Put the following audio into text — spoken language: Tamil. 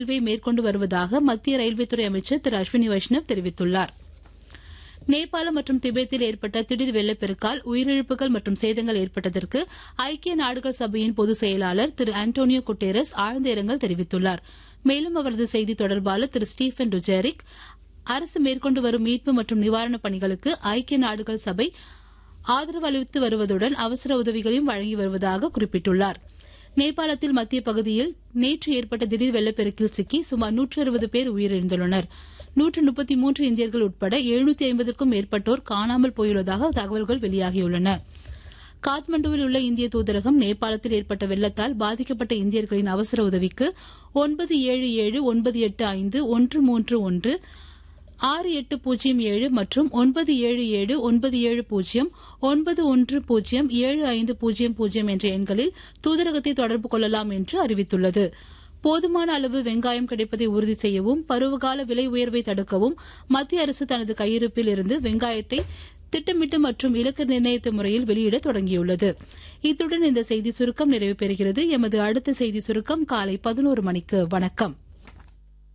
ரயில்வே மேற்கொண்டு வருவதாக மத்திய ரயில்வே துறை அமைச்சர் திரு அஸ்வினி வைஷ்ணவ் தெரிவித்துள்ளார் நேபாளம் மற்றும் திபெத்தில் ஏற்பட்ட திடீர் வெள்ளப்பெருக்கால் உயிரிழப்புகள் மற்றும் சேதங்கள் ஏற்பட்டதற்கு ஐக்கிய நாடுகள் சபையின் பொதுச் செயலாளர் திரு ஆண்டோனியோ குட்டேரஸ் ஆழ்ந்த இரங்கல் தெரிவித்துள்ளார் மேலும் அவரது செய்தி தொடர்பாளர் திரு ஸ்டீபன் டுஜேரிக் அரசு மேற்கொண்டு வரும் மீட்பு மற்றும் நிவாரணப் பணிகளுக்கு ஐக்கிய நாடுகள் சபை ஆதரவு அளித்து வருவதுடன் அவசர உதவிகளையும் வழங்கி வருவதாக குறிப்பிட்டுள்ளார் நேபாளத்தில் மத்திய பகுதியில் நேற்று ஏற்பட்ட திடீர் வெள்ளப்பெருக்கில் சிக்கி சுமார் நூற்று அறுபது பேர் உயிரிழந்துள்ளனர் நூற்று முப்பத்தி மூன்று இந்தியர்கள் உட்பட எழுநூத்தி ஐம்பதுக்கும் மேற்பட்டோர் காணாமல் போயுள்ளதாக தகவல்கள் வெளியாகியுள்ளன காத்மண்டுவில் உள்ள இந்திய தூதரகம் நேபாளத்தில் ஏற்பட்ட வெள்ளத்தால் பாதிக்கப்பட்ட இந்தியர்களின் அவசர உதவிக்கு ஒன்பது ஏழு ஏழு ஒன்பது எட்டு ஐந்து ஒன்று மூன்று ஒன்று ஆறு எட்டு பூஜ்ஜியம் ஏழு மற்றும் ஒன்பது ஏழு ஏழு ஒன்பது ஏழு பூஜ்ஜியம் ஒன்பது ஒன்று பூஜ்ஜியம் ஏழு ஐந்து பூஜ்ஜியம் பூஜ்ஜியம் என்ற எண்களில் தூதரகத்தை தொடர்பு கொள்ளலாம் என்று அறிவித்துள்ளது போதுமான அளவு வெங்காயம் கிடைப்பதை உறுதி செய்யவும் பருவகால விலை உயர்வை தடுக்கவும் மத்திய அரசு தனது கையிருப்பில் இருந்து வெங்காயத்தை திட்டமிட்டு மற்றும் இலக்கு நிர்ணயித்த முறையில் வெளியிட தொடங்கியுள்ளது இத்துடன் இந்த செய்தி சுருக்கம் நிறைவு பெறுகிறது எமது அடுத்த செய்தி சுருக்கம் காலை பதினோரு மணிக்கு வணக்கம்